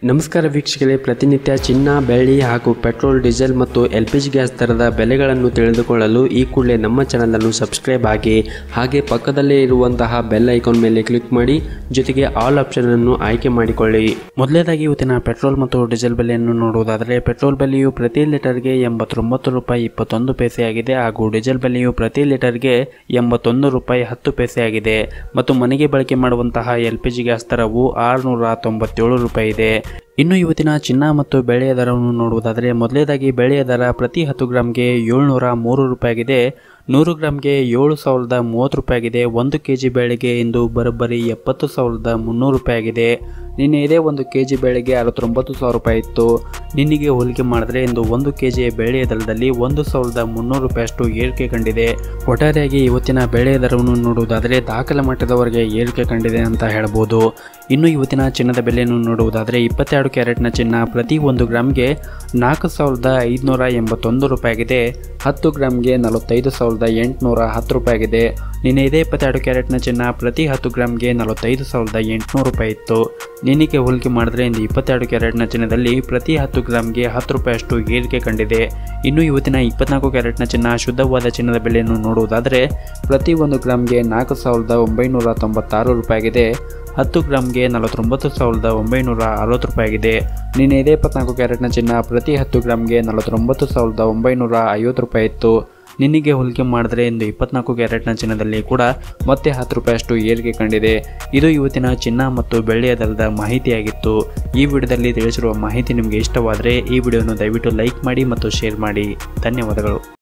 ನಮಸ್ಕಾರ ವೀಕ್ಷಕರೇ ಪ್ರತಿನಿತ್ಯ ಚಿನ್ನ ಬೆಳ್ಳಿ ಹಾಗೂ ಪೆಟ್ರೋಲ್ ಡೀಸೆಲ್ ಮತ್ತು ಎಲ್ ಪಿ ಜಿ ಗ್ಯಾಸ್ ದರದ ಬೆಲೆಗಳನ್ನು ತಿಳಿದುಕೊಳ್ಳಲು ಈ ಕೂಡಲೇ ನಮ್ಮ ಚಾನಲನ್ನು ಸಬ್ಸ್ಕ್ರೈಬ್ ಆಗಿ ಹಾಗೆ ಪಕ್ಕದಲ್ಲೇ ಇರುವಂತಹ ಬೆಲ್ ಐಕಾನ್ ಮೇಲೆ ಕ್ಲಿಕ್ ಮಾಡಿ ಜೊತೆಗೆ ಆಲ್ ಆಪ್ಷನ್ ಅನ್ನು ಆಯ್ಕೆ ಮಾಡಿಕೊಳ್ಳಿ ಮೊದಲನೇದಾಗಿ ಇವತ್ತಿನ ಪೆಟ್ರೋಲ್ ಮತ್ತು ಡೀಸೆಲ್ ಬೆಲೆಯನ್ನು ನೋಡುವುದಾದರೆ ಪೆಟ್ರೋಲ್ ಬೆಲೆಯು ಪ್ರತಿ ಲೀಟರ್ಗೆ ಎಂಬತ್ತೊಂಬತ್ತು ರೂಪಾಯಿ ಇಪ್ಪತ್ತೊಂದು ಪೈಸೆ ಆಗಿದೆ ಹಾಗೂ ಡೀಸೆಲ್ ಬೆಲೆಯು ಪ್ರತಿ ಲೀಟರ್ಗೆ ಎಂಬತ್ತೊಂದು ರೂಪಾಯಿ ಹತ್ತು ಪೈಸೆ ಆಗಿದೆ ಮತ್ತು ಮನೆಗೆ ಬಳಕೆ ಮಾಡುವಂತಹ ಎಲ್ ಪಿ ಜಿ ಗ್ಯಾಸ್ ದರವು ಆರುನೂರ ತೊಂಬತ್ತೇಳು ರೂಪಾಯಿ ಇದೆ ಇನ್ನು ಇವತ್ತಿನ ಚಿನ್ನ ಮತ್ತು ಬೆಳೆಯ ದರವನ್ನು ನೋಡುವುದಾದರೆ ಮೊದಲನೇದಾಗಿ ಬೆಳೆಯ ದರ ಪ್ರತಿ ಹತ್ತು ಗ್ರಾಮ್ಗೆ ಏಳ್ನೂರ ಮೂರು ರೂಪಾಯಿ ಆಗಿದೆ ನೂರು ಗ್ರಾಮ್ಗೆ ಏಳು ಸಾವಿರದ ಮೂವತ್ತು ರೂಪಾಯಿ ಆಗಿದೆ ಒಂದು ಕೆ ಜಿ ಬೇಳೆಗೆ ಇಂದು ಬರೋಬ್ಬರಿ ಎಪ್ಪತ್ತು ಸಾವಿರದ ಮುನ್ನೂರು ರೂಪಾಯಿ ಆಗಿದೆ ನಿನ್ನೆ ಇದೇ ಒಂದು ಕೆ ಜಿ ಬೇಳೆಗೆ ಅರವತ್ತೊಂಬತ್ತು ಸಾವಿರ ರೂಪಾಯಿ ಇತ್ತು ನಿನ್ನೆಗೆ ಹೋಲಿಕೆ ಮಾಡಿದ್ರೆ ಇಂದು ಒಂದು ಕೆ ಜಿಯ ಬೆಳೆಯ ದರದಲ್ಲಿ ಒಂದು ಸಾವಿರದ ಮುನ್ನೂರು ರೂಪಾಯಿಯಷ್ಟು ಏರಿಕೆ ಕಂಡಿದೆ ಒಟ್ಟಾರೆಯಾಗಿ ಇವತ್ತಿನ ಬೆಳೆಯ ದರವನ್ನು ನೋಡುವುದಾದರೆ ದಾಖಲೆ ಮಟ್ಟದವರೆಗೆ ಏರಿಕೆ ಕಂಡಿದೆ ಅಂತ ಹೇಳ್ಬೋದು ಇನ್ನು ಇವತ್ತಿನ ಚಿನ್ನದ ಬೆಲೆಯನ್ನು ನೋಡುವುದಾದರೆ ಇಪ್ಪತ್ತೆರಡು ಕ್ಯಾರೆಟ್ನ ಚಿನ್ನ ಪ್ರತಿ ಒಂದು ಗ್ರಾಮ್ಗೆ ನಾಲ್ಕು ಸಾವಿರದ ಐದುನೂರ ಎಂಬತ್ತೊಂದು ರೂಪಾಯಿ ಆಗಿದೆ ಹತ್ತು ಗ್ರಾಮ್ಗೆ ನಲವತ್ತೈದು ಸಾವಿರದ ಎಂಟುನೂರ ಹತ್ತು ರೂಪಾಯಿ ಆಗಿದೆ ನಿನ್ನೆ ಇದೇ ಇಪ್ಪತ್ತೆರಡು ಕ್ಯಾರೆಟ್ನ ಚಿನ್ನ ಪ್ರತಿ ಹತ್ತು ಗ್ರಾಮ್ಗೆ ನಲವತ್ತೈದು ಸಾವಿರದ ಎಂಟುನೂರು ರೂಪಾಯಿ ಇತ್ತು ನಿನ್ನೆಗೆ ಹೋಲಿಕೆ ಮಾಡಿದ್ರೆ ಇಂದು ಇಪ್ಪತ್ತೆರಡು ಕ್ಯಾರೆಟ್ನ ಚಿನ್ನದಲ್ಲಿ ಪ್ರತಿ ಹತ್ತು ಗ್ರಾಮ್ಗೆ ಹತ್ತು ರೂಪಾಯಿಯಷ್ಟು ಏರಿಕೆ ಕಂಡಿದೆ ಇನ್ನು ಇವತ್ತಿನ ಇಪ್ಪತ್ನಾಲ್ಕು ಕ್ಯಾರೆಟ್ನ ಚಿನ್ನ ಶುದ್ಧವಾದ ಚಿನ್ನದ ಬೆಲೆಯನ್ನು ನೋಡುವುದಾದರೆ ಪ್ರತಿ ಒಂದು ಗ್ರಾಮ್ಗೆ ನಾಲ್ಕು ಸಾವಿರದ ಒಂಬೈನೂರ ತೊಂಬತ್ತಾರು ರೂಪಾಯಿ ಆಗಿದೆ ಹತ್ತು ಗ್ರಾಮ್ಗೆ ನಲವತ್ತೊಂಬತ್ತು ಸಾವಿರದ ಒಂಬೈನೂರ ಅರವತ್ತು ರೂಪಾಯಿ ಆಗಿದೆ ನಿನ್ನೆ ಇದೇ ಇಪ್ಪತ್ನಾಲ್ಕು ಕ್ಯಾರೆಟ್ನ ಚಿನ್ನ ಪ್ರತಿ ಹತ್ತು ಗ್ರಾಮ್ಗೆ ನಲವತ್ತೊಂಬತ್ತು ಸಾವಿರದ ಒಂಬೈನೂರ ಐವತ್ತು ರೂಪಾಯಿ ಇತ್ತು ನಿನ್ನೆಗೆ ಹೋಲಿಕೆ ಮಾಡಿದ್ರೆ ಇಂದು ಇಪ್ಪತ್ನಾಲ್ಕು ಕ್ಯಾರೆಟ್ನ ಚಿನ್ನದಲ್ಲಿ ಕೂಡ ಮತ್ತೆ ಹತ್ತು ರೂಪಾಯಿಯಷ್ಟು ಏರಿಕೆ ಕಂಡಿದೆ ಇದು ಇವತ್ತಿನ ಚಿನ್ನ ಮತ್ತು ಬೆಳ್ಳಿಯ ದರದ ಮಾಹಿತಿಯಾಗಿತ್ತು ಈ ವಿಡಿಯೋದಲ್ಲಿ ತಿಳಿಸಿರುವ ಮಾಹಿತಿ ನಿಮಗೆ ಇಷ್ಟವಾದರೆ ಈ ವಿಡಿಯೋವನ್ನು ದಯವಿಟ್ಟು ಲೈಕ್ ಮಾಡಿ ಮತ್ತು ಶೇರ್ ಮಾಡಿ ಧನ್ಯವಾದಗಳು